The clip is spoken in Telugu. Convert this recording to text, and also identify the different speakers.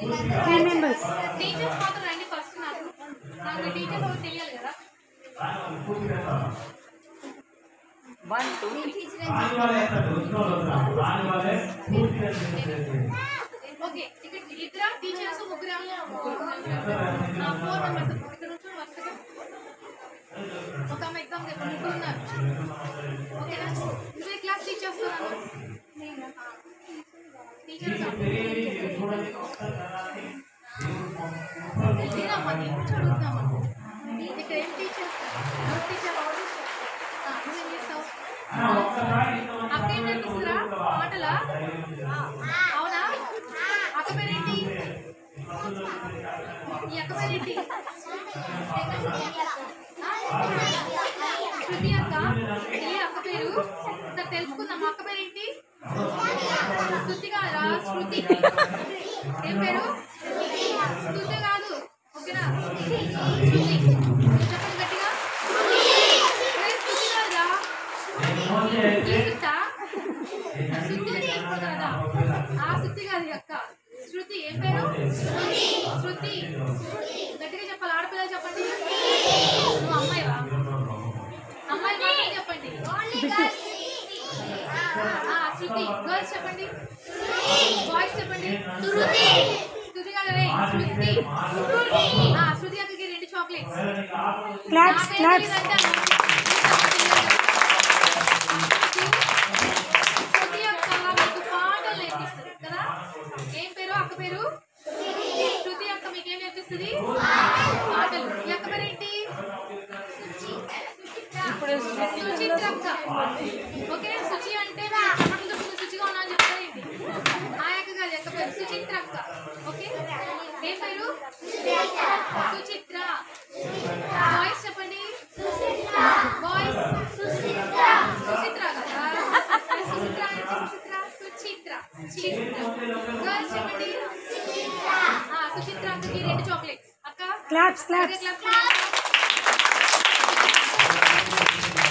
Speaker 1: త్రీ మెంబర్స్
Speaker 2: టీచర్స్ మాత్రం రండి ఫస్ట్ నాకు నాకు టీచర్స్ ఎవరు తెలియాలి కదా
Speaker 3: వన్ టూ
Speaker 2: ఓకే ఇక్కడ ఇద్దరు టీచర్స్ ముగ్గురు ఫోర్ మెంబర్స్ ఇక్కడ నుంచి వరుసగా ఒక ఆమె ఎగ్జామ్ ముగ్గురు ఉన్నారు ఓకేనా నువ్వే క్లాస్ టీచ్ చేస్తున్నాను టీచర్ లేదమ్మా నీ గురించి అడుగుతున్నామా ఇక్కడ ఏం టీచ్ చేస్తావు టీచర్ నువ్వేం చేస్తావు అక్క ఏం నేర్పిస్తురా మాటలా అవునా అక్క పేరేంటి ఈ అక్క పేరేంటి శృతి అక్క ఈ అక్క పేరు ఒకసారి తెలుసుకుందాం అక్క పేరేంటి శృతి కాదా శృతి ఏం పేరు శృతి కాదు ఓకేనా శృతి చెప్పండి గట్టిగా ఏ శృతి కాదా ఈ శృతా? శృతి అని చెప్పు కదా ఆ శృతి కాదు ఈ అక్క శృతి ఏం పేరు శృతి గట్టిగా చెప్పాలి ఆడపిల్లలు చెప్పండి నువ్వు అమ్మాయివా అమ్మాయి మాత్రం చెప్పండి ఆ, శృతి గర్ల్స్ చెప్పండి బాయ్స్ చెప్పండి శృతి శృతి కాదు రే శృతి ఆ, శృతి అక్కకి రెండు చాక్లెట్స్
Speaker 1: క్లాప్స్ క్లాప్స్
Speaker 2: శృతి అక్క మీకు పాటలు నేర్పిస్తుంది కదా ఏం పేరు అక్క పేరు శృతి అక్క మీకు ఏం నేర్పిస్తుంది పాటలు ఈ అక్క పేరు ఏంటి ఇప్పుడు సుచిత్ర అక్క ఓకే సుచి అంటే ముందు ముందు శుచిగా ఉన్నా అని చెప్తారు ఏంటి ఆ అక్క కాదు అక్క పేరు సుచిత్ర అక్క ఓకే ఏం పేరు సుచిత్ర బాయ్స్ చెప్పండి బాయ్స్ సుచిత్ర కదా సుచిత్ర అంటే సుచిత్ర సుచిత్ర గర్ల్స్ చెప్పండి ఆ, సుచిత్ర అక్కకి రెండు చాక్లెట్స్ అక్క
Speaker 1: క్లాప్స్ క్లాప్స్
Speaker 2: క్లాప్